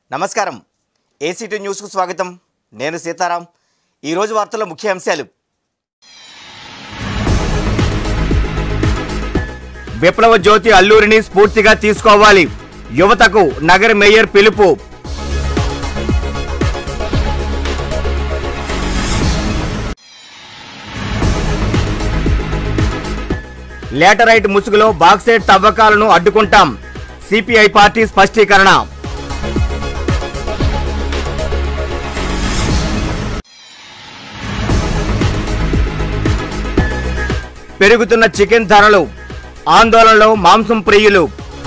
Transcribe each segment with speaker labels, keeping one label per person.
Speaker 1: నమస్కారం ఏసీటీ న్యూస్కు స్వాగతం నేను సీతారాం ఈరోజు వార్తల్లో ముఖ్య అంశాలు విప్లవ జ్యోతి అల్లూరిని స్ఫూర్తిగా తీసుకోవాలి యువతకు నగర మేయర్ పిలుపు లేటరైట్ ముసుగులో బాక్సైట్ తవ్వకాలను అడ్డుకుంటాం సిపిఐ పార్టీ స్పష్టీకరణ పెరుగుతున్న చికెన్ ధరలు ఆందోళనలో మాంసం ప్రియులు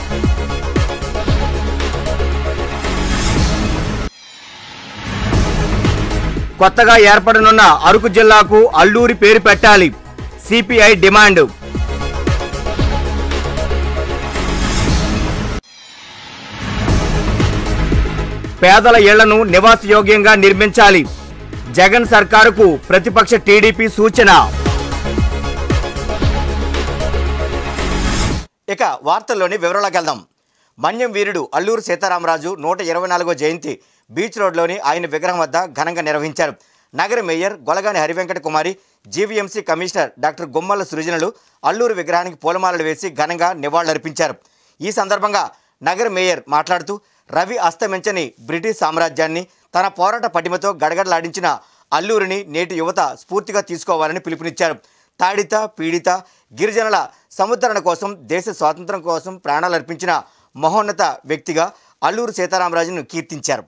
Speaker 1: కొత్తగా ఏర్పడనున్న అరకు జిల్లాకు అల్లూరి పేరు పెట్టాలి సిపిఐ డిమాండ్ పేదల ఇళ్లను నివాసయోగ్యంగా నిర్మించాలి జగన్ సర్కారుకు ప్రతిపక్ష టీడీపీ సూచన ఇక వార్తల్లోని వివరాలకు వెళ్దాం మన్యం వీరుడు అల్లూరు సీతారామరాజు నూట ఇరవై నాలుగో జయంతి బీచ్ రోడ్లోని ఆయన విగ్రహం వద్ద ఘనంగా నిర్వహించారు నగర mayor Golagani Harivenkata Kumari GVMC commissioner doctor Gummala సృజనలు అల్లూరు విగ్రహానికి పూలమాలలు వేసి ఘనంగా నివాళులర్పించారు ఈ సందర్భంగా నగర మేయర్ మాట్లాడుతూ రవి అస్తమించని బ్రిటిష్ సామ్రాజ్యాన్ని తన పోరాట పటిమతో గడగడలాడించిన అల్లూరిని నేటి యువత స్ఫూర్తిగా తీసుకోవాలని పిలుపునిచ్చారు తాడిత పీడిత గిరిజనుల సముద్ధరణ కోసం దేశ స్వాతంత్రం కోసం ప్రాణాలర్పించిన మహోన్నత వ్యక్తిగా అల్లూరు సీతారామరాజును కీర్తించారు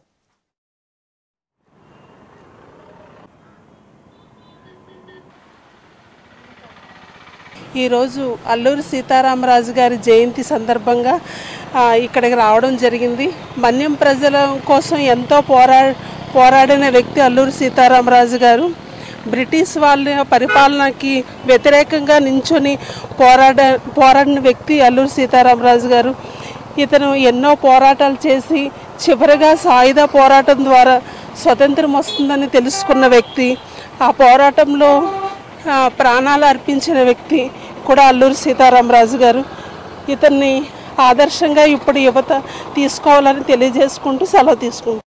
Speaker 2: ఈరోజు అల్లూరి సీతారామరాజు గారి జయంతి సందర్భంగా ఆ, ఇక్కడికి రావడం జరిగింది మన్యం ప్రజల కోసం ఎంతో పోరా పోరాడిన వ్యక్తి అల్లూరి సీతారామరాజు గారు బ్రిటిష్ వాళ్ళ పరిపాలనకి వ్యతిరేకంగా నించొని పోరాడ పోరాడిన వ్యక్తి అల్లూరి సీతారామరాజు గారు ఇతను ఎన్నో పోరాటాలు చేసి చివరిగా సాయుధ పోరాటం ద్వారా స్వతంత్రం వస్తుందని తెలుసుకున్న వ్యక్తి ఆ పోరాటంలో ఆ, ప్రాణాలు అర్పించిన వ్యక్తి కూడా అల్లూరి సీతారామరాజు గారు ఇతన్ని ఆదర్శంగా ఇప్పుడు యువత తీసుకోవాలని తెలియజేసుకుంటూ సెలవు తీసుకుంటాం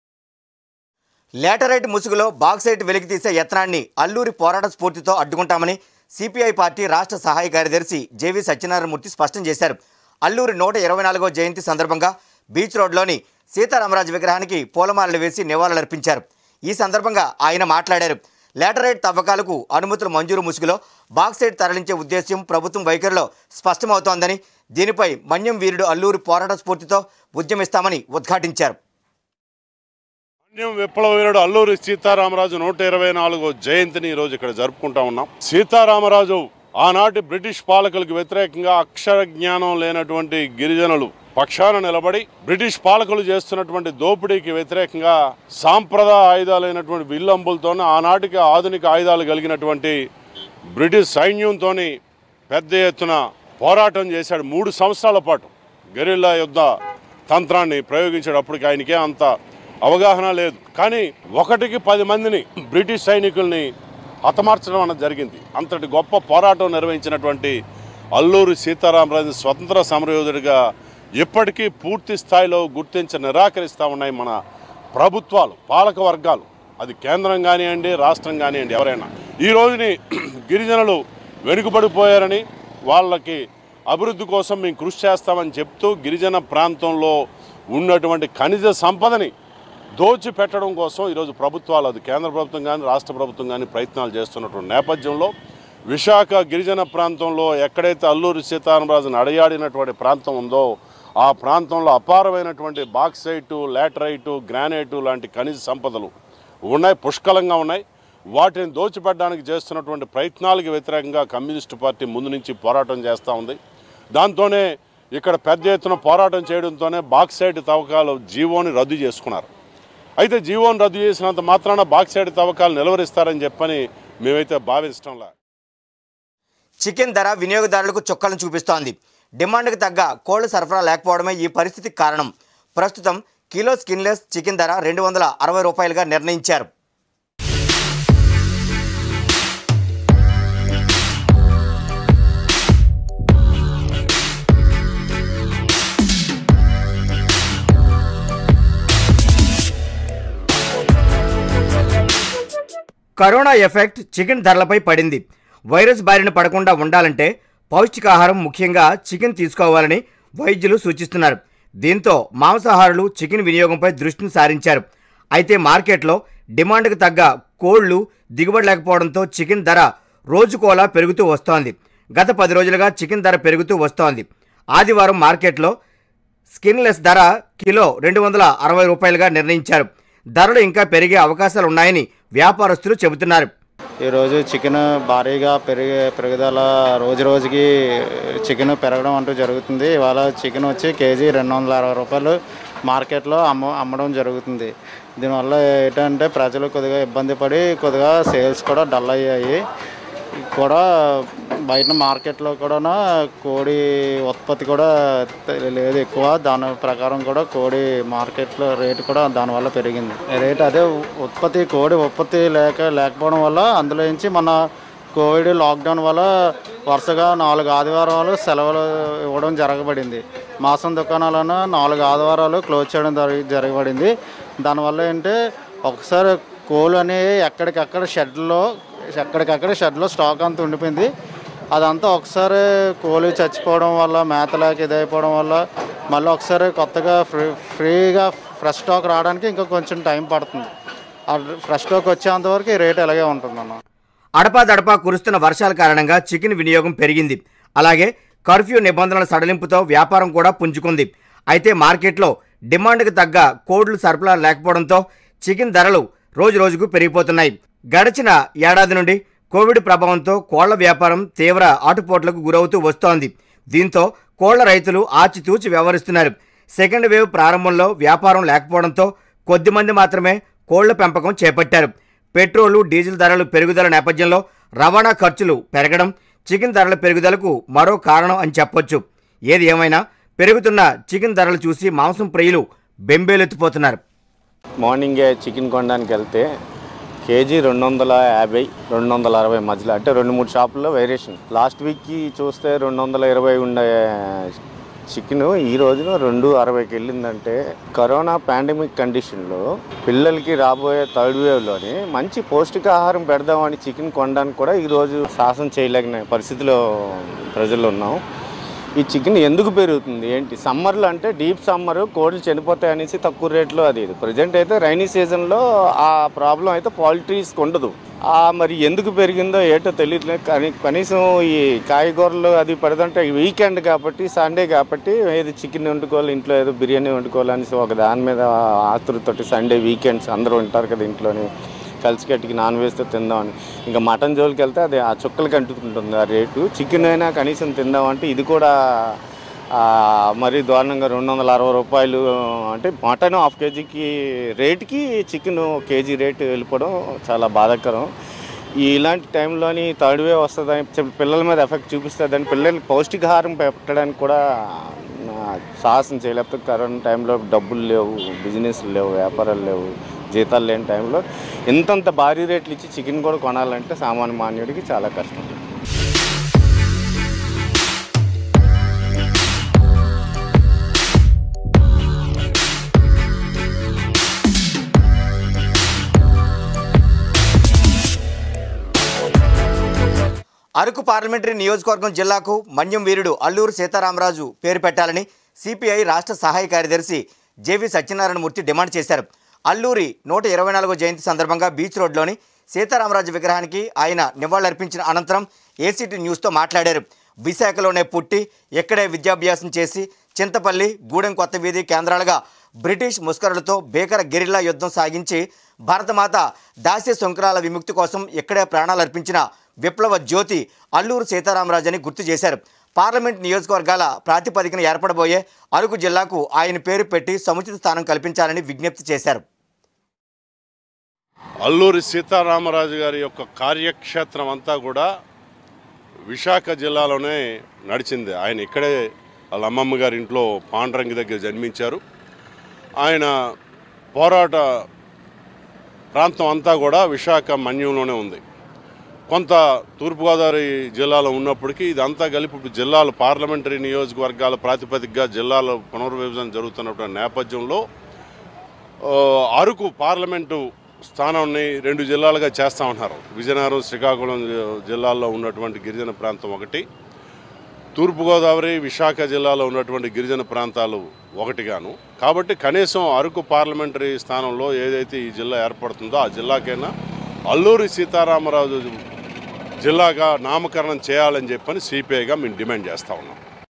Speaker 1: లేటరైట్ ముసుగులో బాక్సైట్ వెలికి తీసే యత్నాన్ని అల్లూరి పోరాట స్ఫూర్తితో అడ్డుకుంటామని సిపిఐ పార్టీ రాష్ట్ర సహాయ కార్యదర్శి జేవి సత్యనారాయణమూర్తి స్పష్టం చేశారు అల్లూరి నూట ఇరవై నాలుగో జయంతి సందర్భంగా బీచ్ రోడ్లోని సీతారామరాజు విగ్రహానికి పూలమాలలు వేసి నివాళులర్పించారు ఈ సందర్భంగా ఆయన మాట్లాడారు లేటరైట్ తవ్వకాలకు అనుమతులు మంజూరు ముసుగులో బాక్సైట్ తరలించే ఉద్దేశ్యం ప్రభుత్వం వైఖరిలో స్పష్టమవుతోందని దీనిపై మన్యం వీరుడు అల్లూరి పోరాట స్ఫూర్తితో ఉద్యమిస్తామని ఉద్ఘాటించారు
Speaker 3: మన్యం విప్లవ వీరుడు అల్లూరి సీతారామరాజు నూట ఇరవై నాలుగో జయంతిని ఈ రోజు ఇక్కడ జరుపుకుంటా ఉన్నాం సీతారామరాజు ఆనాటి బ్రిటిష్ పాలకులకు వ్యతిరేకంగా అక్షర జ్ఞానం లేనటువంటి గిరిజనులు పక్షాన నిలబడి బ్రిటిష్ పాలకులు చేస్తున్నటువంటి దోపిడీకి వ్యతిరేకంగా సాంప్రదాయ ఆయుధాలైనటువంటి విల్లంబులతోనే ఆనాటికి ఆధునిక ఆయుధాలు కలిగినటువంటి బ్రిటిష్ సైన్యంతోని పెద్ద ఎత్తున పోరాటం చేశాడు మూడు సంవత్సరాల పాటు గెరిల్లా యుద్ధ తంత్రాన్ని ప్రయోగించేటప్పటికి ఆయనకే అంత అవగాహన లేదు కానీ ఒకటికి పది మందిని బ్రిటిష్ సైనికుల్ని హతమార్చడం అన్నది జరిగింది అంతటి గొప్ప పోరాటం నిర్వహించినటువంటి అల్లూరి సీతారామరాజు స్వతంత్ర సమరయోధుడిగా ఇప్పటికీ పూర్తి స్థాయిలో గుర్తించి నిరాకరిస్తూ ఉన్నాయి మన ప్రభుత్వాలు పాలక వర్గాలు అది కేంద్రం కానివ్వండి రాష్ట్రం కానివ్వండి ఎవరైనా ఈ రోజుని గిరిజనులు వెనుకబడిపోయారని వాళ్ళకి అభివృద్ధి కోసం మేము కృషి చేస్తామని చెప్తూ గిరిజన ప్రాంతంలో ఉన్నటువంటి ఖనిజ సంపదని దోచిపెట్టడం కోసం ఈరోజు ప్రభుత్వాలు అది కేంద్ర ప్రభుత్వం కానీ రాష్ట్ర ప్రభుత్వం కానీ ప్రయత్నాలు చేస్తున్నటువంటి నేపథ్యంలో విశాఖ గిరిజన ప్రాంతంలో ఎక్కడైతే అల్లూరి సీతారామరాజును అడయాడినటువంటి ప్రాంతం ఉందో ఆ ప్రాంతంలో అపారమైనటువంటి బాక్సైటు లాటరైటు గ్రానైటు లాంటి ఖనిజ సంపదలు ఉన్నాయి పుష్కలంగా ఉన్నాయి వాటిని దోచిపెట్టడానికి చేస్తున్నటువంటి ప్రయత్నాలకు వ్యతిరేకంగా కమ్యూనిస్టు పార్టీ ముందు నుంచి పోరాటం చేస్తూ ఉంది దాంతోనే ఇక్కడ పెద్ద ఎత్తున పోరాటం చేయడంతోనే బాక్సైట్ తవ్వకాలు జీవోని రద్దు చేసుకున్నారు అయితే జీవోని రద్దు చేసినంత మాత్రాన బాక్సైట్ తవ్వకాలు నిలవరిస్తారని చెప్పని మేమైతే భావించడంలా
Speaker 1: చికెన్ ధర వినియోగదారులకు చుక్కలను చూపిస్తోంది డిమాండ్కి తగ్గ కోళ్ల సరఫరా లేకపోవడమే ఈ పరిస్థితికి కారణం ప్రస్తుతం కిలో స్కిన్లెస్ చికెన్ ధర రెండు వందల అరవై రూపాయలుగా నిర్ణయించారు కరోనా ఎఫెక్ట్ చికెన్ ధరలపై పడింది వైరస్ బారిన పడకుండా ఉండాలంటే పౌష్టికాహారం ముఖ్యంగా చికెన్ తీసుకోవాలని వైద్యులు సూచిస్తున్నారు దీంతో మాంసాహారులు చికెన్ వినియోగంపై దృష్టిని సారించారు అయితే మార్కెట్లో డిమాండ్కు తగ్గ కోళ్లు దిగుబడి లేకపోవడంతో చికెన్ ధర రోజుకోలా పెరుగుతూ వస్తోంది గత పది రోజులుగా చికెన్ ధర పెరుగుతూ వస్తోంది ఆదివారం మార్కెట్లో స్కిన్లెస్ ధర కిలో రెండు వందల అరవై రూపాయలుగా నిర్ణయించారు ధరలు ఇంకా పెరిగే అవకాశాలు ఉన్నాయని వ్యాపారస్తులు చెబుతున్నారు
Speaker 4: ఈరోజు చికెన్ భారీగా పెరిగే పెరుగుదల రోజు రోజుకి చికెన్ పెరగడం అంటూ జరుగుతుంది ఇవాళ చికెన్ వచ్చి కేజీ రెండు వందల అరవై రూపాయలు మార్కెట్లో అమ్మ అమ్మడం జరుగుతుంది దీనివల్ల ఏంటంటే ప్రజలు కొద్దిగా ఇబ్బంది పడి కొద్దిగా సేల్స్ కూడా డల్ అయ్యాయి కూడా బయట మార్కెట్లో కూడా కోడి ఉత్పత్తి కూడా లేదు ఎక్కువ దాని ప్రకారం కూడా కోడి మార్కెట్లో రేటు కూడా దానివల్ల పెరిగింది రేట్ అదే ఉత్పత్తి కోడి ఉత్పత్తి లేక లేకపోవడం వల్ల అందులో నుంచి మన కోవిడ్ లాక్డౌన్ వల్ల వరుసగా నాలుగు ఆదివారాలు సెలవులు ఇవ్వడం జరగబడింది మాసం దుకాణాలను నాలుగు ఆదివారాలు క్లోజ్ చేయడం జరి జరగబడింది దానివల్ల ఏంటంటే ఒకసారి కోళ్ళు అనేవి ఎక్కడికక్కడ షెడ్లో ఎక్కడికక్కడ షెడ్లో స్టాక్ అంతా ఉండిపోయింది అదంతా ఒకసారి కోళ్ళు చచ్చిపోవడం వల్ల మేతలేక ఇదైపోవడం వల్ల మళ్ళీ ఒకసారి కొత్తగా ఫ్రీ ఫ్రీగా ఫ్రెష్ స్టాక్ రావడానికి ఇంకా కొంచెం టైం పడుతుంది ఆ ఫ్రెష్ స్టాక్ వచ్చేంత వరకు ఈ రేట్ ఇలాగే ఉంటుందన్న
Speaker 1: అడపాదడపా కురుస్తున్న వర్షాల కారణంగా చికెన్ వినియోగం పెరిగింది అలాగే కర్ఫ్యూ నిబంధనల సడలింపుతో వ్యాపారం కూడా పుంజుకుంది అయితే మార్కెట్లో డిమాండ్కు తగ్గ కోడ్లు సరఫరా లేకపోవడంతో చికెన్ ధరలు రోజు రోజుకు పెరిగిపోతున్నాయి గడిచిన ఏడాది నుండి కోవిడ్ ప్రభావంతో కోళ్ల వ్యాపారం తీవ్ర ఆటుపోట్లకు గురవుతూ వస్తోంది దీంతో కోళ్ల రైతులు ఆచితూచి వ్యవహరిస్తున్నారు సెకండ్ వేవ్ ప్రారంభంలో వ్యాపారం లేకపోవడంతో కొద్దిమంది మాత్రమే కోళ్ల పెంపకం చేపట్టారు పెట్రోలు డీజిల్ ధరలు పెరుగుదల నేపథ్యంలో రవాణా ఖర్చులు పెరగడం చికెన్ ధరల పెరుగుదలకు మరో కారణం అని చెప్పొచ్చు ఏది ఏమైనా పెరుగుతున్న చికెన్ ధరలు చూసి మాంసం ప్రియులు బెంబేలెత్తిపోతున్నారు
Speaker 5: మార్నింగే చికెన్ కొనడానికి వెళ్తే కేజీ రెండు వందల యాభై రెండు వందల అరవై మధ్యలో అంటే రెండు మూడు షాపుల్లో వేరియేషన్ లాస్ట్ వీక్కి చూస్తే రెండు వందల ఇరవై ఉండే చికెన్ ఈ రోజున రెండు అరవైకి వెళ్ళిందంటే కరోనా పాండమిక్ కండిషన్లో పిల్లలకి రాబోయే థర్డ్ వేవ్లోని మంచి పౌష్టికాహారం పెడదామని చికెన్ కొనడానికి కూడా ఈరోజు సాహసం చేయలేని పరిస్థితిలో ప్రజలు ఉన్నాం ఈ చికెన్ ఎందుకు పెరుగుతుంది ఏంటి సమ్మర్లో అంటే డీప్ సమ్మర్ కోళ్ళు చనిపోతాయి అనేసి తక్కువ రేట్లో అది ఇది ప్రజెంట్ అయితే రైనీ సీజన్లో ఆ ప్రాబ్లం అయితే పౌల్ట్రీస్కి ఉండదు ఆ మరి ఎందుకు పెరిగిందో ఏటో తెలియట్లేదు కానీ కనీసం ఈ కాయగూరలు అది పెడుతుంటే వీకెండ్ కాబట్టి సండే కాబట్టి ఏది చికెన్ వండుకోవాలి ఇంట్లో ఏదో బిర్యానీ వండుకోవాలి అనేసి ఒక దాని మీద ఆతురతోటి సండే వీకెండ్స్ అందరూ ఉంటారు కదా ఇంట్లోని కలిసికట్టుకి నాన్ వెజ్తో తిందామని ఇంకా మటన్ జోలికి వెళ్తే అది ఆ చుక్కలకి అంటుకుంటుంది ఆ రేటు చికెన్ అయినా కనీసం తిందామంటే ఇది కూడా ఆ, మరీ దారుణంగా రెండు వందల అరవై రూపాయలు అంటే మటన్ హాఫ్ కేజీకి రేటుకి చికెన్ కేజీ రేటు వెళ్ళిపోవడం చాలా బాధాకరం ఈ ఇలాంటి టైంలోని థర్డ్ వేవ్ వస్తుందని చెప్పి పిల్లల మీద ఎఫెక్ట్ చూపిస్తుందని పిల్లలకి పౌష్టికాహారం పెట్టడానికి కూడా నా సాహసం చేయలేకపోతే కరోనా టైంలో డబ్బులు లేవు బిజినెస్ లేవు వ్యాపారాలు లేవు జీతాలు లేని టైంలో ఇంతంత భారీ రేట్లు ఇచ్చి చికెన్ కూడా కొనాలంటే సామాన్య మాన్యుడికి చాలా కష్టం
Speaker 1: అరకు పార్లమెంటరీ నియోజకవర్గం జిల్లాకు మన్యం వీరుడు అల్లూరు సీతారామరాజు పేరు పెట్టాలని సిపిఐ రాష్ట్ర సహాయ కార్యదర్శి జేవి సత్యనారాయణమూర్తి డిమాండ్ చేశారు అల్లూరి నూట ఇరవై నాలుగో జయంతి సందర్భంగా బీచ్ రోడ్లోని సీతారామరాజు విగ్రహానికి ఆయన నివాళులర్పించిన అనంతరం ఏసీటీ న్యూస్తో మాట్లాడారు విశాఖలోనే పుట్టి ఇక్కడే విద్యాభ్యాసం చేసి చింతపల్లి గూడెం కొత్త వీధి కేంద్రాలుగా బ్రిటిష్ ముస్కరులతో భీకర గెరిల్లా యుద్ధం సాగించి భారతమాత దాస్య శంకరాల విముక్తి కోసం ఇక్కడే ప్రాణాలు అర్పించిన విప్లవ జ్యోతి అల్లూరు సీతారామరాజు అని గుర్తు చేశారు పార్లమెంట్ నియోజకవర్గాల ప్రాతిపదికన ఏర్పడబోయే అరకు జిల్లాకు ఆయన పేరు పెట్టి సముచిత స్థానం కల్పించాలని విజ్ఞప్తి చేశారు
Speaker 3: అల్లూరి సీతారామరాజు గారి యొక్క కార్యక్షేత్రం అంతా కూడా విశాఖ జిల్లాలోనే నడిచింది ఆయన ఇక్కడే వాళ్ళ అమ్మమ్మ గారి ఇంట్లో పాండ్రంగి దగ్గర జన్మించారు ఆయన పోరాట ప్రాంతం అంతా కూడా విశాఖ మన్యంలోనే ఉంది కొంత తూర్పుగోదావరి జిల్లాలో ఉన్నప్పటికీ ఇదంతా కలిపి ఇప్పుడు జిల్లాలు పార్లమెంటరీ నియోజకవర్గాల ప్రాతిపదికగా జిల్లాల పునర్విభజన జరుగుతున్నటువంటి నేపథ్యంలో ఆ, అరకు పార్లమెంటు స్థానాన్ని రెండు జిల్లాలుగా చేస్తా ఉన్నారు విజయనగరం శ్రీకాకుళం జి- జిల్లాల్లో ఉన్నటువంటి గిరిజన ప్రాంతం ఒకటి తూర్పుగోదావరి విశాఖ జిల్లాలో ఉన్నటువంటి గిరిజన ప్రాంతాలు ఒకటిగాను కాబట్టి కనీసం అరకు పార్లమెంటరీ స్థానంలో ఏదైతే ఈ జిల్లా ఏర్పడుతుందో ఆ జిల్లాకైనా అల్లూరి సీతారామరాజు జిల్లాగా నామకరణం చేయాలని చెప్పని సిపిఐగా మేము డిమాండ్ చేస్తా ఉన్నాం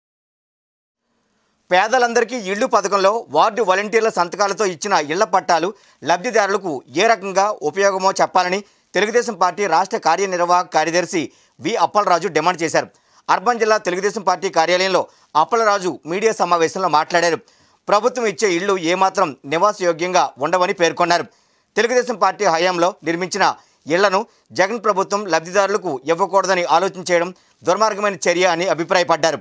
Speaker 1: పేదలందరికీ ఇళ్లు పథకంలో వార్డు వాలంటీర్ల సంతకాలతో ఇచ్చిన ఇళ్ల పట్టాలు లబ్ధిదారులకు ఏ రకంగా ఉపయోగమో చెప్పాలని తెలుగుదేశం పార్టీ రాష్ట్ర కార్యనిర్వాహక కార్యదర్శి వి అప్పలరాజు డిమాండ్ చేశారు అర్బన్ జిల్లా తెలుగుదేశం పార్టీ కార్యాలయంలో అప్పలరాజు మీడియా సమావేశంలో మాట్లాడారు ప్రభుత్వం ఇచ్చే ఇళ్లు ఏమాత్రం నివాసయోగ్యంగా ఉండవని పేర్కొన్నారు తెలుగుదేశం పార్టీ హయాంలో నిర్మించిన ఇళ్లను జగన్ ప్రభుత్వం లబ్ధిదారులకు ఇవ్వకూడదని ఆలోచన చేయడం దుర్మార్గమైన చర్య అని అభిప్రాయపడ్డారు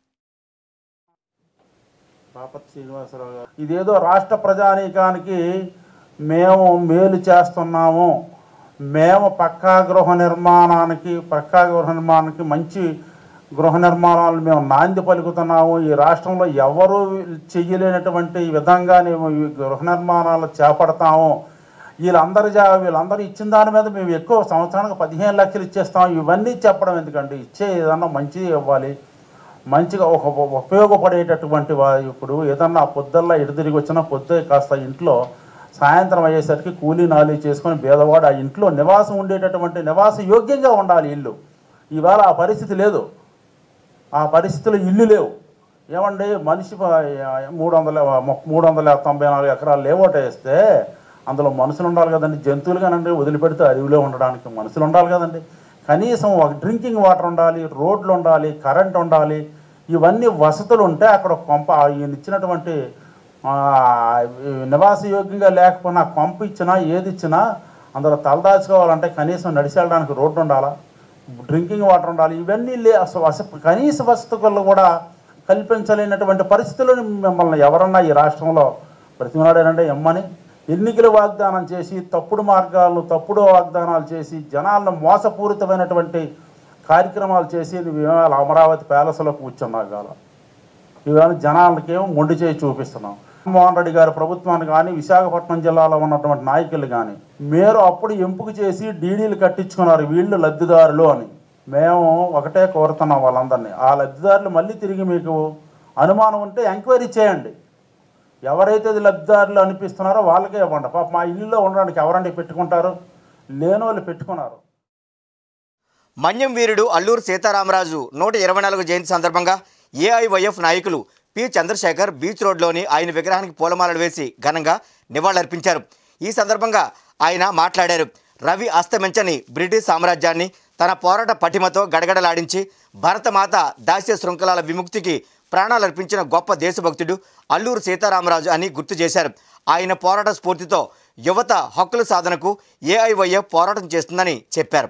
Speaker 6: బాపత్ శ్రీనివాసరావు గారు ఇదేదో రాష్ట్ర ప్రజానీకానికి మేము మేలు చేస్తున్నాము మేము పక్కా గృహ నిర్మాణానికి పక్కా గృహ నిర్మాణానికి మంచి గృహ నిర్మాణాలు మేము నాంది పలుకుతున్నాము ఈ రాష్ట్రంలో ఎవరు చెయ్యలేనటువంటి విధంగా మేము ఈ గృహ నిర్మాణాలు చేపడతాము వీళ్ళందరి జా వీళ్ళందరూ ఇచ్చిన దాని మీద మేము ఎక్కువ సంవత్సరానికి పదిహేను లక్షలు ఇచ్చేస్తాం ఇవన్నీ చెప్పడం ఎందుకండి ఇచ్చే ఏదన్నా మంచిది ఇవ్వాలి మంచిగా ఒక ఒక ఉపయోగపడేటటువంటి వా ఇప్పుడు ఏదన్నా పొద్దుల్లా ఇటు తిరిగి వచ్చినా పొద్దు కాస్త ఇంట్లో సాయంత్రం అయ్యేసరికి కూలీ నాలి చేసుకొని పేదవాడు ఆ ఇంట్లో నివాసం ఉండేటటువంటి నివాస యోగ్యంగా ఉండాలి ఇల్లు ఇవాళ ఆ పరిస్థితి లేదు ఆ పరిస్థితులు ఇల్లు లేవు ఏమండి మనిషి ప- మూడు వందల ము- మూడు వందల తొంభై నాలుగు ఎకరాలు లేవోట వేస్తే అందులో మనుషులు ఉండాలి కదండి జంతువులు కానండి వదిలిపెడితే అడవిలో ఉండడానికి మనుషులు ఉండాలి కదండి కనీసం ఒక డ్రింకింగ్ వాటర్ ఉండాలి రోడ్లు ఉండాలి కరెంట్ ఉండాలి ఇవన్నీ వసతులు ఉంటే అక్కడ ఒక కొంప ఈయన ఇచ్చినటువంటి ఆ, నివాసయోగ్యంగా లేకపోయినా కొంప ఇచ్చినా ఏది ఇచ్చినా అందులో తలదాచుకోవాలంటే కనీసం నడిచి వెళ్ళడానికి రోడ్డు ఉండాలా డ్రింకింగ్ వాటర్ ఉండాలి ఇవన్నీ లే అసలు అసలు కనీస వసతులు కూడా కల్పించలేనటువంటి పరిస్థితులను మిమ్మల్ని ఎవరన్నా ఈ రాష్ట్రంలో ప్రతిమలాడారంటే ఎమ్మని ఎన్నికలు వాగ్దానం చేసి తప్పుడు మార్గాలు తప్పుడు వాగ్దానాలు చేసి జనాలను మోసపూరితమైనటువంటి కార్యక్రమాలు చేసి నువ్వు ఇవాళ అమరావతి ప్యాలెస్లో కూర్చున్నావు కాల ఇవాళ జనాలకేమో మొండి చేయి చూపిస్తున్నాం జగన్మోహన్ రెడ్డి గారి ప్రభుత్వాన్ని కానీ విశాఖపట్నం జిల్లాలో ఉన్నటువంటి నాయకులు కానీ మీరు అప్పుడు ఎంపిక చేసి డీడీలు కట్టించుకున్నారు వీళ్ళు లబ్ధిదారులు అని మేము ఒకటే కోరుతున్నాం వాళ్ళందరినీ ఆ లబ్ధిదారులు మళ్ళీ తిరిగి మీకు అనుమానం ఉంటే ఎంక్వైరీ చేయండి ఎవరైతే ఇది లబ్ధిదారులు అనిపిస్తున్నారో వాళ్ళకే ఇవ్వండి పాప మా ఇల్లులో ఉండడానికి ఎవరండి పెట్టుకుంటారు లేని వాళ్ళు పెట్టుకున్నారు
Speaker 1: మన్యం వీరుడు అల్లూరు సీతారామరాజు నూట ఇరవై నాలుగు జయంతి సందర్భంగా ఏఐవైఎఫ్ నాయకులు పి చంద్రశేఖర్ బీచ్ రోడ్లోని ఆయన విగ్రహానికి పూలమాలలు వేసి ఘనంగా నివాళులర్పించారు ఈ సందర్భంగా ఆయన మాట్లాడారు రవి అస్తమించని బ్రిటిష్ సామ్రాజ్యాన్ని తన పోరాట పటిమతో గడగడలాడించి భరతమాత దాస్య శృంఖలాల విముక్తికి ప్రాణాలర్పించిన గొప్ప దేశభక్తుడు అల్లూరు సీతారామరాజు అని గుర్తు చేశారు ఆయన పోరాట స్ఫూర్తితో యువత హక్కుల సాధనకు ఏఐవైఎఫ్ పోరాటం చేస్తుందని చెప్పారు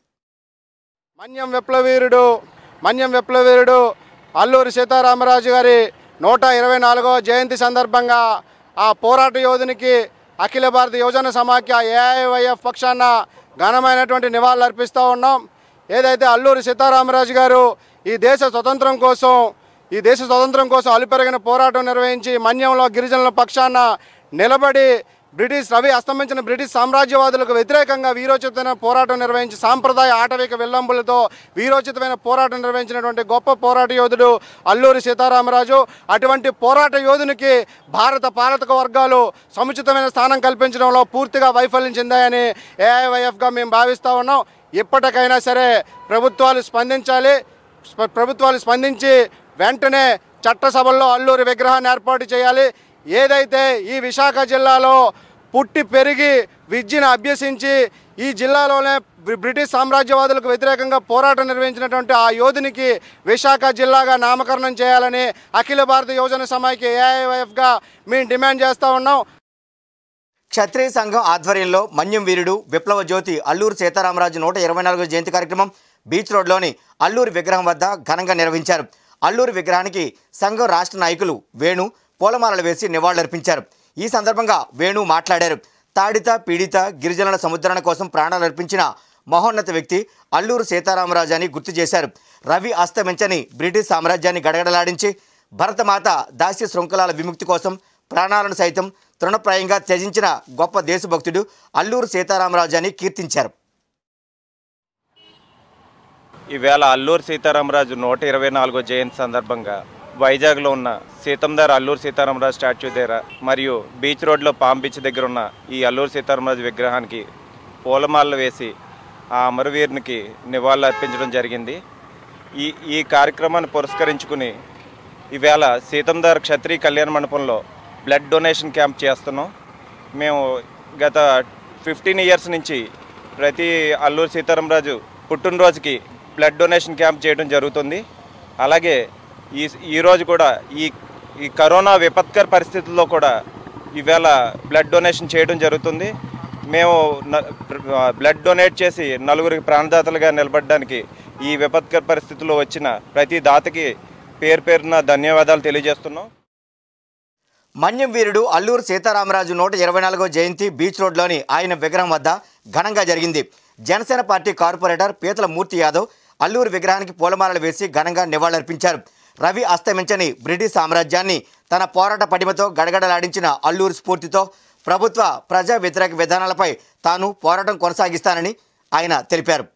Speaker 7: మన్యం విప్లవీరుడు మన్యం విప్లవీరుడు అల్లూరి సీతారామరాజు గారి నూట ఇరవై నాలుగో జయంతి సందర్భంగా ఆ పోరాట యోధునికి అఖిల భారత యువజన సమాఖ్య ఏఐవైఎఫ్ పక్షాన ఘనమైనటువంటి నివాళులు అర్పిస్తూ ఉన్నాం ఏదైతే అల్లూరి సీతారామరాజు గారు ఈ దేశ స్వతంత్రం కోసం ఈ దేశ స్వతంత్రం కోసం అలుపెరగిన పోరాటం నిర్వహించి మన్యంలో గిరిజనుల పక్షాన నిలబడి బ్రిటిష్ రవి అస్తమించిన బ్రిటిష్ సామ్రాజ్యవాదులకు వ్యతిరేకంగా వీరోచితమైన పోరాటం నిర్వహించి సాంప్రదాయ ఆటవిక విల్లంబులతో వీరోచితమైన పోరాటం నిర్వహించినటువంటి గొప్ప పోరాట యోధుడు అల్లూరి సీతారామరాజు అటువంటి పోరాట యోధునికి భారత పాలక వర్గాలు సముచితమైన స్థానం కల్పించడంలో పూర్తిగా వైఫల్యం చెందాయని ఏఐవైఎఫ్గా మేము భావిస్తూ ఉన్నాం ఇప్పటికైనా సరే ప్రభుత్వాలు స్పందించాలి స్ప- ప్రభుత్వాలు స్పందించి వెంటనే చట్టసభల్లో అల్లూరి విగ్రహాన్ని ఏర్పాటు చేయాలి ఏదైతే ఈ విశాఖ జిల్లాలో పుట్టి పెరిగి విద్యను అభ్యసించి ఈ జిల్లాలోనే బ్రి- బ్రిటిష్ సామ్రాజ్యవాదులకు వ్యతిరేకంగా పోరాటం నిర్వహించినటువంటి ఆ యోధునికి విశాఖ జిల్లాగా నామకరణం చేయాలని అఖిల భారత యువజన సమాఖ్య ఏఐవైఎఫ్గా మేము డిమాండ్ చేస్తూ ఉన్నాం
Speaker 1: క్షత్రియ సంఘం ఆధ్వర్యంలో మన్యం వీరుడు విప్లవ జ్యోతి అల్లూరు సీతారామరాజు నూట ఇరవై నాలుగో జయంతి కార్యక్రమం బీచ్ రోడ్లోని అల్లూరి విగ్రహం వద్ద ఘనంగా నిర్వహించారు అల్లూరి విగ్రహానికి సంఘం రాష్ట్ర నాయకులు వేణు పూలమాలలు వేసి నివాళులర్పించారు ఈ సందర్భంగా వేణు మాట్లాడారు తాడిత పీడిత గిరిజనుల సముద్రణ కోసం ప్రాణాలు అర్పించిన మహోన్నత వ్యక్తి అల్లూరు సీతారామరాజు అని గుర్తు చేశారు రవి అస్తమించని బ్రిటిష్ సామ్రాజ్యాన్ని గడగడలాడించి భరతమాత దాస్య శృంఖలాల విముక్తి కోసం ప్రాణాలను సైతం తృణప్రాయంగా త్యజించిన గొప్ప దేశభక్తుడు అల్లూరు సీతారామరాజు అని కీర్తించారు
Speaker 8: ఈవేళ అల్లూరు సీతారామరాజు నూట ఇరవై నాలుగో జయంతి సందర్భంగా వైజాగ్లో ఉన్న సీతందార్ అల్లూరు సీతారామరాజు స్టాచ్యూ దగ్గర మరియు బీచ్ రోడ్లో పామ్ బీచ్ దగ్గర ఉన్న ఈ అల్లూరు సీతారామరాజు విగ్రహానికి పూలమాలలు వేసి ఆ అమరవీరునికి నివాళులు అర్పించడం జరిగింది ఈ ఈ కార్యక్రమాన్ని పురస్కరించుకుని ఈవేళ సీతందార్ క్షత్రియ కళ్యాణ మండపంలో బ్లడ్ డొనేషన్ క్యాంప్ చేస్తున్నాం మేము గత ఫిఫ్టీన్ ఇయర్స్ నుంచి ప్రతి అల్లూరు సీతారామరాజు పుట్టినరోజుకి బ్లడ్ డొనేషన్ క్యాంప్ చేయడం జరుగుతుంది అలాగే ఈ ఈరోజు కూడా ఈ ఈ కరోనా విపత్కర పరిస్థితుల్లో కూడా ఈవేళ బ్లడ్ డొనేషన్ చేయడం జరుగుతుంది మేము న- బ్లడ్ డొనేట్ చేసి నలుగురికి ప్రాణదాతలుగా నిలబడడానికి ఈ విపత్కర పరిస్థితుల్లో వచ్చిన ప్రతి దాతకి పేరు పేరున ధన్యవాదాలు తెలియజేస్తున్నాం
Speaker 1: మన్యం వీరుడు అల్లూరు సీతారామరాజు నూట ఇరవై నాలుగో జయంతి బీచ్ రోడ్లోని ఆయన విగ్రహం వద్ద ఘనంగా జరిగింది జనసేన పార్టీ కార్పొరేటర్ పీతల మూర్తి యాదవ్ అల్లూరు విగ్రహానికి పూలమాలలు వేసి ఘనంగా నివాళులర్పించారు రవి అస్తమించని బ్రిటిష్ సామ్రాజ్యాన్ని తన పోరాట పటిమతో గడగడలాడించిన అల్లూరు స్ఫూర్తితో ప్రభుత్వ ప్రజా వ్యతిరేక విధానాలపై తాను పోరాటం కొనసాగిస్తానని ఆయన తెలిపారు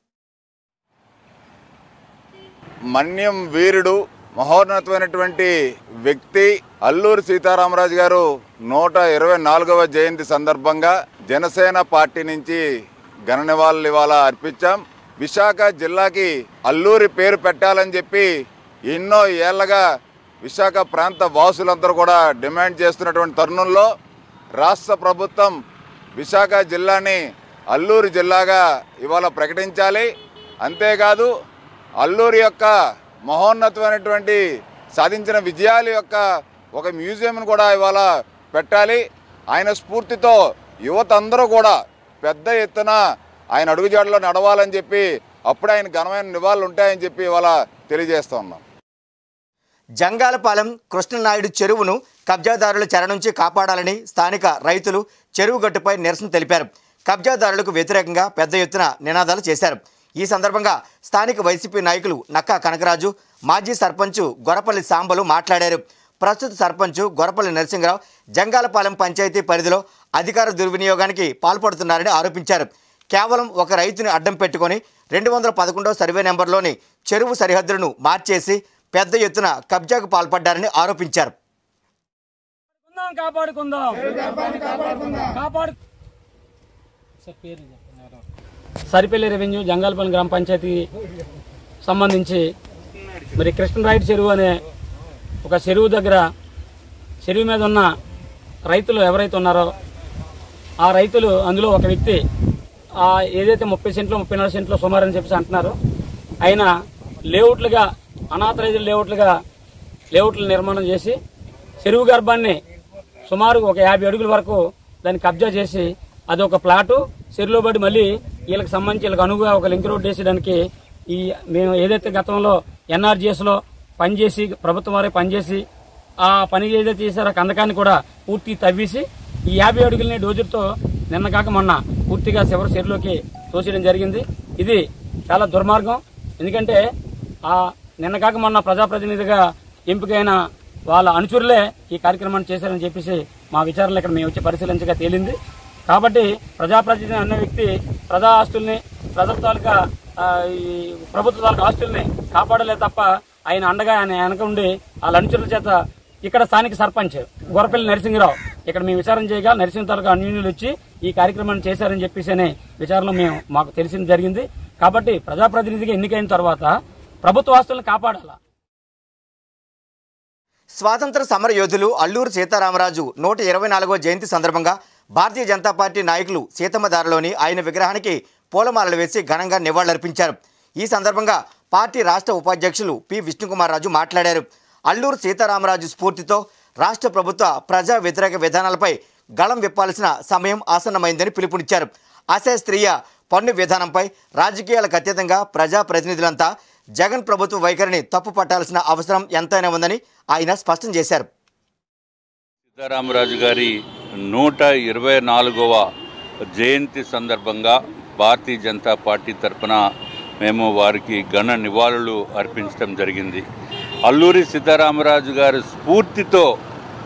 Speaker 9: మన్యం వీరుడు మహోన్నతమైనటువంటి వ్యక్తి అల్లూరి సీతారామరాజు గారు నూట ఇరవై నాలుగవ జయంతి సందర్భంగా జనసేన పార్టీ నుంచి ఘన నివాళులు ఇవాళ అర్పించాం విశాఖ జిల్లాకి అల్లూరి పేరు పెట్టాలని చెప్పి ఎన్నో ఏళ్లగా విశాఖ ప్రాంత వాసులందరూ కూడా డిమాండ్ చేస్తున్నటువంటి తరుణంలో రాష్ట్ర ప్రభుత్వం విశాఖ జిల్లాని అల్లూరి జిల్లాగా ఇవాళ ప్రకటించాలి అంతేకాదు అల్లూరి యొక్క మహోన్నతమైనటువంటి సాధించిన విజయాల యొక్క ఒక మ్యూజియంను కూడా ఇవాళ పెట్టాలి ఆయన స్ఫూర్తితో యువత అందరూ కూడా పెద్ద ఎత్తున ఆయన అడుగుజాడలో నడవాలని చెప్పి అప్పుడు ఆయన ఘనమైన నివాళులు ఉంటాయని చెప్పి ఇవాళ తెలియజేస్తూ ఉన్నాం
Speaker 1: జంగాలపాలెం కృష్ణనాయుడు చెరువును కబ్జాదారుల చెర నుంచి కాపాడాలని స్థానిక రైతులు చెరువు గట్టుపై నిరసన తెలిపారు కబ్జాదారులకు వ్యతిరేకంగా పెద్ద ఎత్తున నినాదాలు చేశారు ఈ సందర్భంగా స్థానిక వైసీపీ నాయకులు నక్కా కనకరాజు మాజీ సర్పంచ్ గొరపల్లి సాంబలు మాట్లాడారు ప్రస్తుత సర్పంచ్ గొరపల్లి నరసింహరావు జంగాలపాలెం పంచాయతీ పరిధిలో అధికార దుర్వినియోగానికి పాల్పడుతున్నారని ఆరోపించారు కేవలం ఒక రైతుని అడ్డం పెట్టుకొని రెండు వందల పదకొండవ సర్వే నెంబర్లోని చెరువు సరిహద్దులను మార్చేసి పెద్ద ఎత్తున కబ్జాకు పాల్పడ్డారని ఆరోపించారు
Speaker 10: కాపాడుకుందాం కాపాడు సరిపల్లి రెవెన్యూ జంగాలపల్లి గ్రామ పంచాయతీ సంబంధించి మరి కృష్ణరాయుడు చెరువు అనే ఒక చెరువు దగ్గర చెరువు మీద ఉన్న రైతులు ఎవరైతే ఉన్నారో ఆ రైతులు అందులో ఒక వ్యక్తి ఆ ఏదైతే ముప్పై సెంట్లు ముప్పై నాలుగు సెంట్లు సుమారు అని చెప్పేసి అంటున్నారు ఆయన లేఅవుట్లుగా అనాథరైజులు లేఅవుట్లుగా లేఅవుట్లు నిర్మాణం చేసి చెరువు గర్భాన్ని సుమారు ఒక యాభై అడుగుల వరకు దాన్ని కబ్జా చేసి అది ఒక ప్లాటు చెరువులో పడి మళ్ళీ వీళ్ళకి సంబంధించి వీళ్ళకి అనువుగా ఒక లింక్ రోడ్ వేసేయడానికి ఈ మేము ఏదైతే గతంలో ఎన్ఆర్జీఎస్లో పనిచేసి ప్రభుత్వం వారే పనిచేసి ఆ పని ఏదైతే చేశారో ఆ కందకాన్ని కూడా పూర్తి తవ్వేసి ఈ యాభై అడుగులని డోజర్తో నిన్న కాక మొన్న పూర్తిగా చివరి చెరువులోకి తోసేయడం జరిగింది ఇది చాలా దుర్మార్గం ఎందుకంటే ఆ నిన్న కాక మొన్న ప్రజాప్రతినిధిగా ఎంపికైన వాళ్ళ అనుచరులే ఈ కార్యక్రమాన్ని చేశారని చెప్పేసి మా విచారణలో ఇక్కడ మేము వచ్చి పరిశీలించగా తేలింది కాబట్టి ప్రజాప్రతినిధి అన్న వ్యక్తి ప్రజా ఆస్తుల్ని ప్రజల తాలూకా ఆ, ఈ ప్రభుత్వ తాలూకా ఆస్తుల్ని కాపాడలే తప్ప ఆయన అండగా ఆయన వెనక ఉండి వాళ్ళ అనుచరుల చేత ఇక్కడ స్థానిక సర్పంచ్ గొరపల్లి నరసింహరావు ఇక్కడ మేము విచారణ చేయగా నరసింహ తాలూకా అన్యూన్యులు వచ్చి ఈ కార్యక్రమాన్ని చేశారని చెప్పేసి అనే విచారణలో మేము మాకు తెలిసింది జరిగింది కాబట్టి ప్రజాప్రతినిధిగా ఎన్నికైన తర్వాత ప్రభుత్వ ఆస్తులను కాపాడాలా
Speaker 1: స్వాతంత్ర సమర యోధులు అల్లూరు సీతారామరాజు నూట ఇరవై నాలుగో జయంతి సందర్భంగా భారతీయ జనతా పార్టీ నాయకులు సీతమ్మదారిలోని ఆయన విగ్రహానికి పూలమాలలు వేసి ఘనంగా నివాళులర్పించారు ఈ సందర్భంగా పార్టీ రాష్ట్ర ఉపాధ్యక్షులు పి విష్ణుకుమార్ రాజు మాట్లాడారు అల్లూరు సీతారామరాజు స్ఫూర్తితో రాష్ట్ర ప్రభుత్వ ప్రజా వ్యతిరేక విధానాలపై గళం విప్పాల్సిన సమయం ఆసన్నమైందని పిలుపునిచ్చారు అశాస్త్రీయ పన్ను విధానంపై రాజకీయాలకు అతీతంగా ప్రజాప్రతినిధులంతా జగన్ ప్రభుత్వ వైఖరిని తప్పు పట్టాల్సిన అవసరం ఎంతైనా ఉందని ఆయన స్పష్టం చేశారు
Speaker 11: సీతారామరాజు గారి నూట ఇరవై నాలుగవ జయంతి సందర్భంగా భారతీయ జనతా పార్టీ తరఫున మేము వారికి ఘన నివాళులు అర్పించడం జరిగింది అల్లూరి సీతారామరాజు గారి స్ఫూర్తితో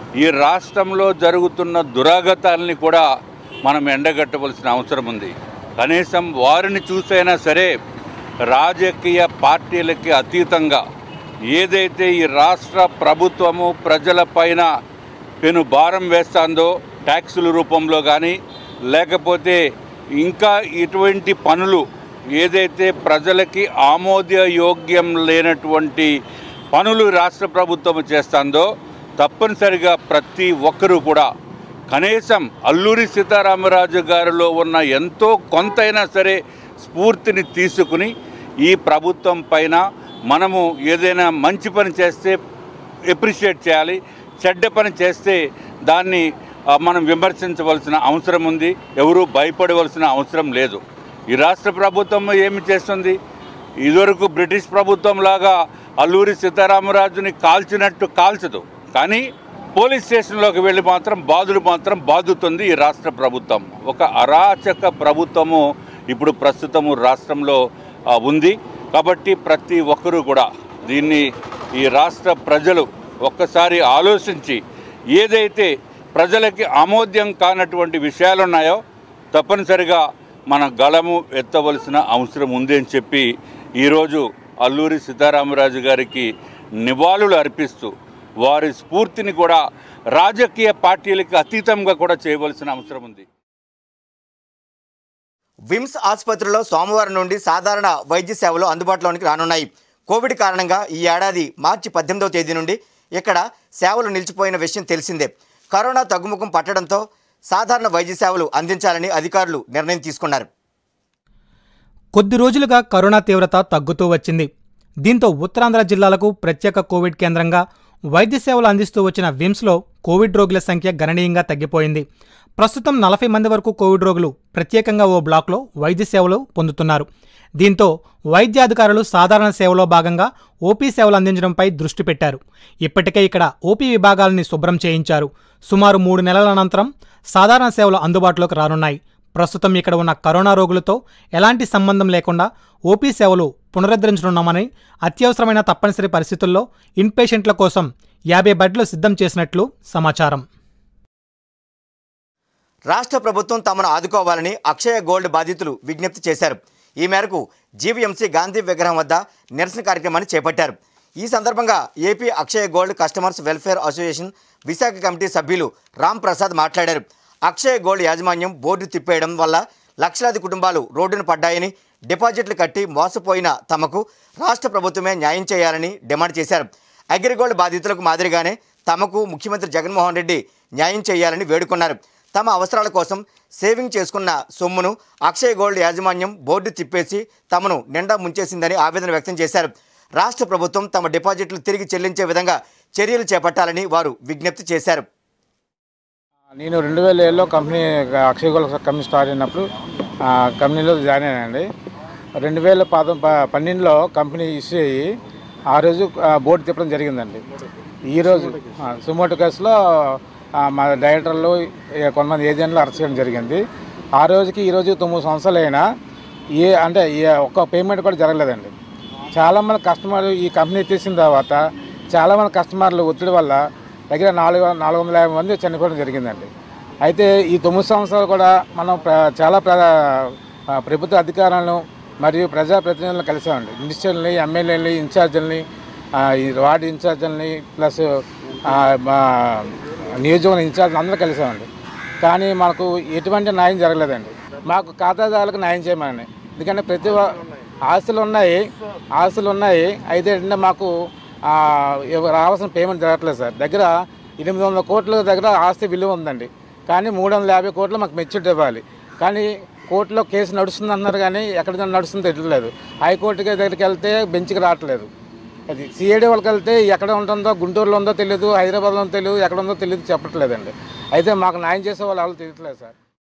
Speaker 11: ఈ రాష్ట్రంలో జరుగుతున్న దురాగతాలని కూడా మనం ఎండగట్టవలసిన అవసరం ఉంది కనీసం వారిని చూసైనా సరే రాజకీయ పార్టీలకి అతీతంగా ఏదైతే ఈ రాష్ట్ర ప్రభుత్వము ప్రజలపైన పెను భారం వేస్తుందో ట్యాక్సుల రూపంలో కానీ లేకపోతే ఇంకా ఇటువంటి పనులు ఏదైతే ప్రజలకి ఆమోదయోగ్యం లేనటువంటి పనులు రాష్ట్ర ప్రభుత్వం చేస్తుందో తప్పనిసరిగా ప్రతి ఒక్కరూ కూడా కనీసం అల్లూరి సీతారామరాజు గారిలో ఉన్న ఎంతో కొంతైనా సరే స్ఫూర్తిని తీసుకుని ఈ ప్రభుత్వం పైన మనము ఏదైనా మంచి పని చేస్తే ఎప్రిషియేట్ చేయాలి చెడ్డ పని చేస్తే దాన్ని ఆ, మనం విమర్శించవలసిన అవసరం ఉంది ఎవరూ భయపడవలసిన అవసరం లేదు ఈ రాష్ట్ర ప్రభుత్వం ఏమి చేస్తుంది ఇదివరకు బ్రిటిష్ ప్రభుత్వం లాగా అల్లూరి సీతారామరాజుని కాల్చినట్టు కాల్చదు కానీ పోలీస్ స్టేషన్లోకి వెళ్ళి మాత్రం బాధుడు మాత్రం బాదుతుంది ఈ రాష్ట్ర ప్రభుత్వం ఒక అరాచక ప్రభుత్వము ఇప్పుడు ప్రస్తుతము రాష్ట్రంలో ఆ, ఉంది కాబట్టి ప్రతి ఒక్కరూ కూడా దీన్ని ఈ రాష్ట్ర ప్రజలు ఒక్కసారి ఆలోచించి ఏదైతే ప్రజలకి ఆమోద్యం కానటువంటి విషయాలు ఉన్నాయో తప్పనిసరిగా మన గళము ఎత్తవలసిన అవసరం ఉంది అని చెప్పి ఈరోజు అల్లూరి సీతారామరాజు గారికి నివాళులు అర్పిస్తూ వారి స్ఫూర్తిని కూడా రాజకీయ పార్టీలకు అతీతంగా కూడా చేయవలసిన అవసరం ఉంది
Speaker 1: విమ్స్ ఆసుపత్రిలో సోమవారం నుండి సాధారణ వైద్య సేవలు అందుబాటులోనికి రానున్నాయి కోవిడ్ కారణంగా ఈ ఏడాది మార్చి పద్దెనిమిదవ తేదీ నుండి ఇక్కడ సేవలు నిలిచిపోయిన విషయం తెలిసిందే కరోనా తగ్గుముఖం పట్టడంతో సాధారణ వైద్య సేవలు అందించాలని అధికారులు నిర్ణయం తీసుకున్నారు
Speaker 12: కొద్ది రోజులుగా కరోనా తీవ్రత తగ్గుతూ వచ్చింది దీంతో ఉత్తరాంధ్ర జిల్లాలకు ప్రత్యేక కోవిడ్ కేంద్రంగా వైద్య సేవలు అందిస్తూ వచ్చిన విమ్స్లో కోవిడ్ రోగుల సంఖ్య గణనీయంగా తగ్గిపోయింది ప్రస్తుతం నలభై మంది వరకు కోవిడ్ రోగులు ప్రత్యేకంగా ఓ బ్లాక్లో వైద్య సేవలు పొందుతున్నారు దీంతో వైద్యాధికారులు సాధారణ సేవలో భాగంగా ఓపీ సేవలు అందించడంపై దృష్టి పెట్టారు ఇప్పటికే ఇక్కడ ఓపీ విభాగాలని శుభ్రం చేయించారు సుమారు మూడు నెలల అనంతరం సాధారణ సేవలు అందుబాటులోకి రానున్నాయి ప్రస్తుతం ఇక్కడ ఉన్న కరోనా రోగులతో ఎలాంటి సంబంధం లేకుండా ఓపీ సేవలు పునరుద్ధరించనున్నామని అత్యవసరమైన తప్పనిసరి పరిస్థితుల్లో ఇన్పేషెంట్ల కోసం యాభై బెడ్లు సిద్ధం చేసినట్లు సమాచారం
Speaker 1: రాష్ట్ర ప్రభుత్వం తమను ఆదుకోవాలని అక్షయ గోల్డ్ బాధితులు విజ్ఞప్తి చేశారు ఈ మేరకు జీవీఎంసీ గాంధీ విగ్రహం వద్ద నిరసన కార్యక్రమాన్ని చేపట్టారు ఈ సందర్భంగా AP Akshaya gold customers welfare association Visakha committee సభ్యులు రామ్ ప్రసాద్ మాట్లాడారు అక్షయ గోల్డ్ యాజమాన్యం బోర్డు తిప్పేయడం వల్ల లక్షలాది కుటుంబాలు రోడ్డున పడ్డాయని డిపాజిట్లు కట్టి మోసపోయిన తమకు రాష్ట్ర ప్రభుత్వమే న్యాయం చేయాలని డిమాండ్ చేశారు అగ్రిగోల్డ్ బాధితులకు మాదిరిగానే తమకు ముఖ్యమంత్రి జగన్మోహన్ రెడ్డి న్యాయం చేయాలని వేడుకున్నారు తమ అవసరాల కోసం సేవింగ్ చేసుకున్న సొమ్మును అక్షయ్ గోల్డ్ యాజమాన్యం బోర్డు తిప్పేసి తమను నిండా ముంచేసిందని ఆవేదన వ్యక్తం చేశారు రాష్ట్ర ప్రభుత్వం తమ డిపాజిట్లు తిరిగి చెల్లించే విధంగా చర్యలు చేపట్టాలని వారు విజ్ఞప్తి చేశారు
Speaker 13: నేను రెండు వేల ఏడులో company Akshay gold company start అయినప్పుడు ఆ, కంపెనీలో జాయిన్ అయ్యానండి రెండు వేల పద ప- పన్నెండులో కంపెనీ ఇష్యూ అయ్యి ఆ రోజు ఆ, బోర్డు తిప్పడం జరిగిందండి ఈరోజు సుమోటో కేసులో ఆ, మా డైరెక్టర్లు ఏ, కొంతమంది ఏజెంట్లు అరెస్ట్ చేయడం జరిగింది ఆ రోజుకి ఈ రోజు తొమ్మిది సంవత్సరాలు అయినా ఏ అంటే ఏ ఒక్క పేమెంట్ కూడా జరగలేదండి చాలామంది కస్టమర్లు ఈ కంపెనీ తీసిన తర్వాత చాలామంది కస్టమర్లు ఒత్తిడి వల్ల దగ్గర నాలుగు నాలుగు వందల యాభై మంది చనిపోవడం జరిగిందండి అయితే ఈ తొమ్మిది సంవత్సరాలు కూడా మనం ప్ర- చాలా ప్ర ఆ, ప్రభుత్వ అధికారులను మరియు ప్రజాప్రతినిధులను కలిసామండి మినిస్టర్ని ఎమ్మెల్యేలని ఇన్ఛార్జీలని ఆ, ఈ వార్డు ఇన్ఛార్జీలని ప్లస్ ఆ, మా నియోజకవర్గ ఇన్ఛార్జీలు అందరూ కలిసామండి కానీ మనకు ఎటువంటి న్యాయం జరగలేదండి మాకు ఖాతాదారులకు న్యాయం చేయమని ఎందుకంటే ప్రతి ఒ- ఆస్తులు ఉన్నాయి ఆస్తులు ఉన్నాయి అయితే ఏంటంటే మాకు ఆ, ఇవ్వ- రావాల్సిన పేమెంట్ జరగట్లేదు సార్ దగ్గర ఎనిమిది వందల కోట్ల దగ్గర ఆస్తి విలువ ఉందండి కానీ మూడు వందల యాభై కోట్లు మాకు మెచ్యూరిటీ ఇవ్వాలి కానీ కోర్టులో కేసు నడుస్తుంది అంటున్నారు కానీ ఎక్కడ నడుస్తుందో తెలియట్లేదు హైకోర్టుకి దగ్గరికి వెళ్తే బెంచ్కి రావట్లేదు అది సిఐడి వాళ్ళకి వెళ్తే ఎక్కడ ఉంటుందో గుంటూరులో ఉందో తెలియదు హైదరాబాద్లో ఉందో తెలియదు ఎక్కడ ఉందో తెలియదు చెప్పట్లేదండి అయితే మాకు న్యాయం చేసే వాళ్ళు ఎవరు తెలియట్లేదు సార్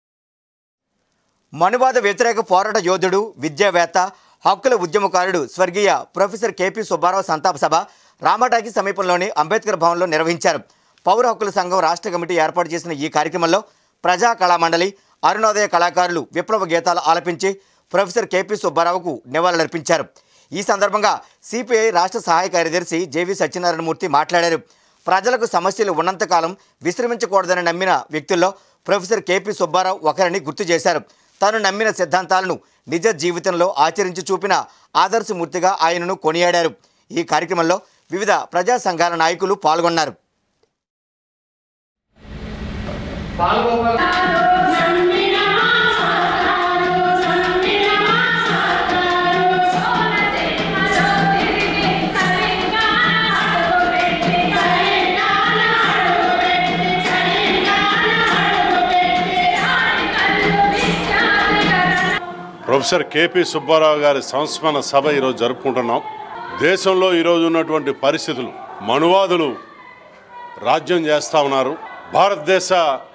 Speaker 1: మనువాద వ్యతిరేక పోరాట యోధుడు విద్యావేత్త హక్కుల ఉద్యమకారుడు స్వర్గీయ ప్రొఫెసర్ కేపీ సుబ్బారావు సంతాప సభ రామటాకి సమీపంలోని అంబేద్కర్ భవన్లో నిర్వహించారు పౌర హక్కుల సంఘం రాష్ట్ర కమిటీ ఏర్పాటు చేసిన ఈ కార్యక్రమంలో ప్రజా కళామండలి అరుణోదయ కళాకారులు విప్లవ గీతాలు ఆలపించి ప్రొఫెసర్ కేపీ సుబ్బారావుకు నివాళులర్పించారు ఈ సందర్భంగా సిపిఐ రాష్ట్ర సహాయ కార్యదర్శి జేవి సత్యనారాయణమూర్తి మాట్లాడారు ప్రజలకు సమస్యలు ఉన్నంతకాలం విశ్రమించకూడదని నమ్మిన వ్యక్తుల్లో ప్రొఫెసర్ కేపీ సుబ్బారావు ఒకరిని గుర్తు చేశారు తాను నమ్మిన సిద్ధాంతాలను నిజ జీవితంలో ఆచరించి చూపిన ఆదర్శమూర్తిగా ఆయనను కొనియాడారు ఈ కార్యక్రమంలో వివిధ ప్రజా సంఘాల నాయకులు పాల్గొన్నారు
Speaker 3: ప్రొఫెసర్ కేపీ సుబ్బారావు గారి సంస్మరణ సభ ఈరోజు జరుపుకుంటున్నాం దేశంలో ఈరోజు ఉన్నటువంటి పరిస్థితులు మనువాదులు రాజ్యం చేస్తూ ఉన్నారు భారతదేశ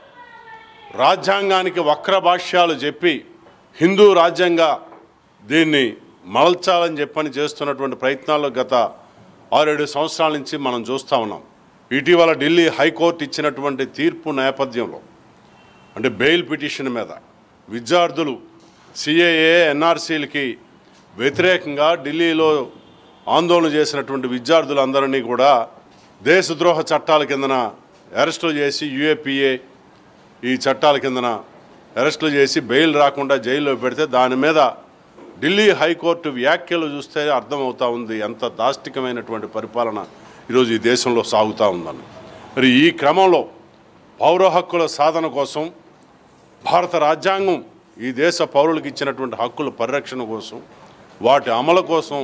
Speaker 3: రాజ్యాంగానికి వక్ర భాష్యాలు చెప్పి హిందూ రాజ్యంగా దీన్ని మలచాలని చెప్పని చేస్తున్నటువంటి ప్రయత్నాల్లో గత ఆరేడు సంవత్సరాల నుంచి మనం చూస్తూ ఉన్నాం ఇటీవల ఢిల్లీ హైకోర్టు ఇచ్చినటువంటి తీర్పు నేపథ్యంలో అంటే బెయిల్ పిటిషన్ మీద విద్యార్థులు సిఏఏ ఎన్ఆర్సీలకి వ్యతిరేకంగా ఢిల్లీలో ఆందోళన చేసినటువంటి విద్యార్థులందరినీ కూడా దేశద్రోహ చట్టాల కిందన అరెస్టులు చేసి యుఏపిఏ ఈ చట్టాల కిందన అరెస్టులు చేసి బెయిల్ రాకుండా జైల్లో పెడితే దాని మీద ఢిల్లీ హైకోర్టు వ్యాఖ్యలు చూస్తే అర్థమవుతా ఉంది ఎంత దాష్టికమైనటువంటి పరిపాలన ఈరోజు ఈ దేశంలో సాగుతూ ఉందని మరి ఈ క్రమంలో పౌర హక్కుల సాధన కోసం భారత రాజ్యాంగం ఈ దేశ పౌరులకు ఇచ్చినటువంటి హక్కుల పరిరక్షణ కోసం వాటి అమలు కోసం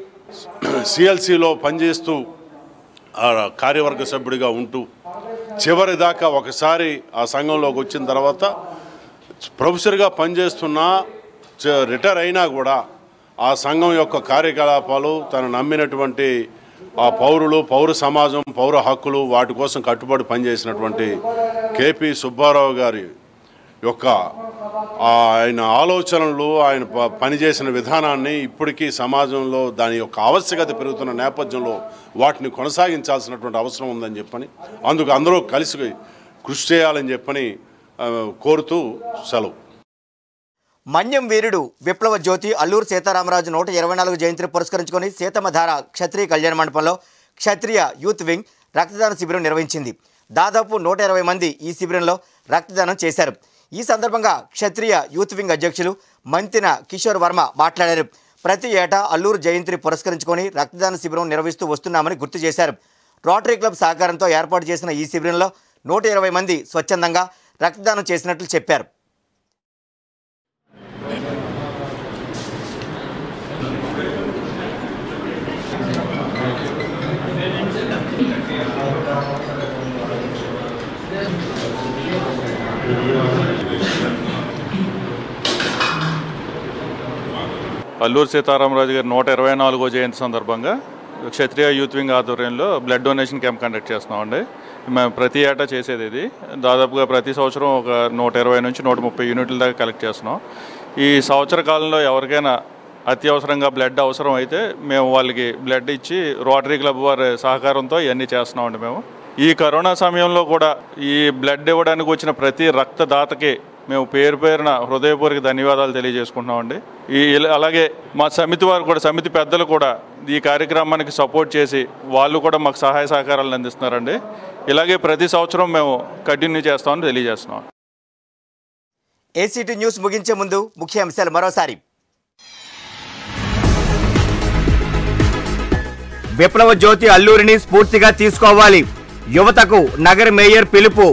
Speaker 3: సిఎల్సిలో పనిచేస్తూ ఆ కార్యవర్గ సభ్యుడిగా ఉంటూ చివరి దాకా ఒకసారి ఆ సంఘంలోకి వచ్చిన తర్వాత ప్రొఫెసర్గా పనిచేస్తున్నా చ- రిటైర్ అయినా కూడా ఆ సంఘం యొక్క కార్యకలాపాలు తను నమ్మినటువంటి ఆ పౌరులు పౌర సమాజం పౌర హక్కులు వాటి కోసం కట్టుబడి పనిచేసినటువంటి కేపీ సుబ్బారావు గారి యొక్క ఆ ఆయన ఆలోచనలు ఆయన ప- పనిచేసిన విధానాన్ని ఇప్పటికీ సమాజంలో దాని యొక్క ఆవశ్యకత పెరుగుతున్న నేపథ్యంలో వాటిని కొనసాగించాల్సినటువంటి అవసరం ఉందని చెప్పని అందుకు అందరూ కలిసి కృషి చేయాలని చెప్పని ఆ, కోరుతూ సెలవు
Speaker 1: మన్యం వీరుడు విప్లవ జ్యోతి అల్లూరు సీతారామరాజు నూట ఇరవై నాలుగు జయంతిని పురస్కరించుకొని సీతమ్మధార క్షత్రియ కళ్యాణ మండపంలో క్షత్రియ యూత్ వింగ్ రక్తదాన శిబిరం నిర్వహించింది దాదాపు నూట ఇరవై మంది ఈ శిబిరంలో రక్తదానం చేశారు ఈ సందర్భంగా క్షత్రియ యూత్ వింగ్ అధ్యక్షులు మంతిన కిషోర్ వర్మ మాట్లాడారు ప్రతి ఏటా అల్లూరు జయంతిని పురస్కరించుకొని రక్తదాన శిబిరం నిర్వహిస్తూ వస్తున్నామని గుర్తు చేశారు రోటరీ క్లబ్ సహకారంతో ఏర్పాటు చేసిన ఈ శిబిరంలో నూట ఇరవై మంది స్వచ్ఛందంగా రక్తదానం చేసినట్లు చెప్పారు
Speaker 14: అల్లూరు సీతారామరాజు గారి నూట ఇరవై నాలుగో జయంతి సందర్భంగా క్షత్రియ యూత్ వింగ్ ఆధ్వర్యంలో బ్లడ్ డొనేషన్ క్యాంప్ కండక్ట్ చేస్తున్నామండి మేము ప్రతి ఏటా చేసేది ఇది దాదాపుగా ప్రతి సంవత్సరం ఒక నూట ఇరవై నుంచి నూట ముప్పై యూనిట్ల దాకా కలెక్ట్ చేస్తున్నాం ఈ సంవత్సర కాలంలో ఎవరికైనా అత్యవసరంగా బ్లడ్ అవసరం అయితే మేము వాళ్ళకి బ్లడ్ ఇచ్చి రోటరీ క్లబ్ వారి సహకారంతో ఇవన్నీ చేస్తున్నామండి మేము ఈ కరోనా సమయంలో కూడా ఈ బ్లడ్ ఇవ్వడానికి వచ్చిన ప్రతి రక్తదాతకి మేము పేరు పేరున హృదయపూర్వక ధన్యవాదాలు తెలియజేసుకుంటున్నామండి ఈ ఇలా- అలాగే మా సమితి వారు కూడా సమితి పెద్దలు కూడా ఈ కార్యక్రమానికి సపోర్ట్ చేసి వాళ్ళు కూడా మాకు సహాయ సహకారాలను అందిస్తున్నారండి ఇలాగే ప్రతి సంవత్సరం మేము కంటిన్యూ చేస్తామని తెలియజేస్తున్నాం
Speaker 1: ఏసీటీ న్యూస్ ముగించే ముందు ముఖ్య అంశాలు మరోసారి విప్లవ జ్యోతి అల్లూరిని స్ఫూర్తిగా తీసుకోవాలి యువతకు నగర మేయర్ పిలుపు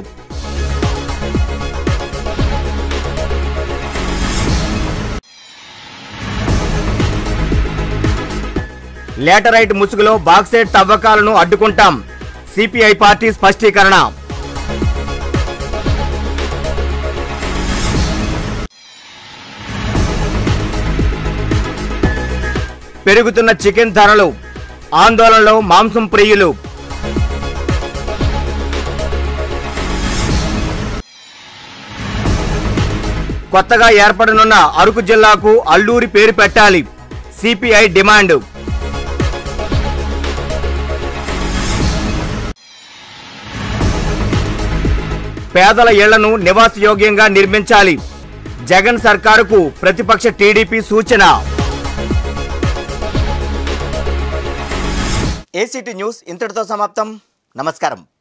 Speaker 1: లేటరైట్ ముసుగులో బాక్సైట్ తవ్వకాలను అడ్డుకుంటాం సిపిఐ పార్టీ స్పష్టీకరణ పెరుగుతున్న చికెన్ ధరలు ఆందోళనలో మాంసం ప్రియులు కొత్తగా ఏర్పడనున్న అరకు జిల్లాకు అల్లూరి పేరు పెట్టాలి సిపిఐ డిమాండ్ పేదల ఇళ్లను నివాసయోగ్యంగా నిర్మించాలి జగన్ సర్కారుకు ప్రతిపక్ష టీడీపీ సూచన ఏసీటీ న్యూస్ ఇంతటితో సమాప్తం నమస్కారం